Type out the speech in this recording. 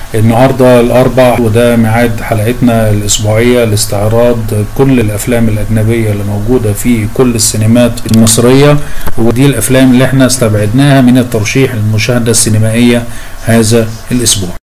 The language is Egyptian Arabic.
النهارده الاربع وده ميعاد حلقتنا الاسبوعيه لاستعراض كل الافلام الاجنبيه اللي موجوده في كل السينمات المصريه ودي الافلام اللي احنا استبعدناها من الترشيح للمشاهده السينمائيه هذا الاسبوع